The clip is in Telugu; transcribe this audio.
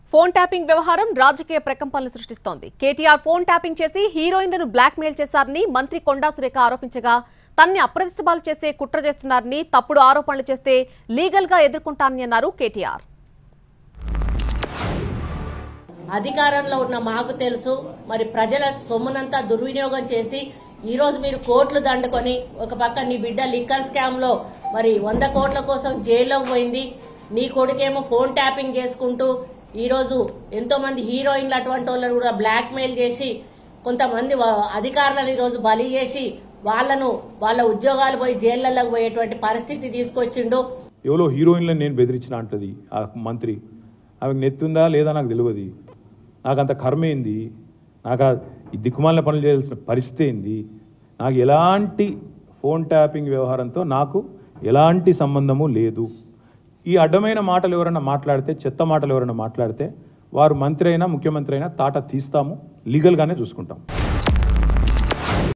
ఫోన్ ట్యాపింగ్ వ్యవహారం రాజకీయ ప్రకంపనలు సృష్టిస్తోంది కేటీఆర్ ఫోన్ ట్యాపింగ్ చేసి హీరోయిన్లను బ్లాక్మెయిల్ చేశారని మంత్రి కొండా సురేఖ ఆరోపించగా తన్ని అప్రతిష్టపాలు చేసే కుట్ర చేస్తున్నారని తప్పుడు ఆరోపణలు చేస్తే లీగల్ గా ఎదుర్కొంటానని అన్నారు కేటీఆర్ అధికారంలో ఉన్న మాకు తెలుసు మరి ప్రజల సొమ్మునంతా దుర్వినియోగం చేసి ఈ రోజు మీరు కోట్లు దండుకొని ఒక పక్క నీ బిడ్డ లిక్కర్ స్కామ్ లో మరి వంద కోట్ల కోసం జైల్లోకి పోయింది నీ కొడుకేమో ఫోన్ ట్యాపింగ్ చేసుకుంటూ ఈ రోజు ఎంతో మంది హీరోయిన్లు అటువంటి వాళ్ళని కూడా బ్లాక్ మెయిల్ చేసి కొంతమంది వ- అధికారులను ఈ రోజు బలి చేసి వాళ్ళను వాళ్ళ ఉద్యోగాలు పోయి జైళ్లలోకి పోయేటువంటి పరిస్థితి తీసుకొచ్చిండు ఎవరో హీరోయిన్లను నేను బెదిరించిన అంటది ఆ మంత్రి ఆమెకు నెత్తుందా లేదా నాకు తెలియదు నాకు అంత కర్మ ఏంది నాకు ఆ ఈ దిక్కుమాలిన పనులు చేయాల్సిన పరిస్థితి ఏంది నాకు ఎలాంటి ఫోన్ ట్యాపింగ్ వ్యవహారంతో నాకు ఎలాంటి సంబంధము లేదు ఈ అడ్డమైన మాటలు ఎవరైనా మాట్లాడితే చెత్త మాటలు ఎవరైనా మాట్లాడితే వారు మంత్రి అయినా ముఖ్యమంత్రి అయినా తాట తీస్తాము లీగల్గానే చూసుకుంటాం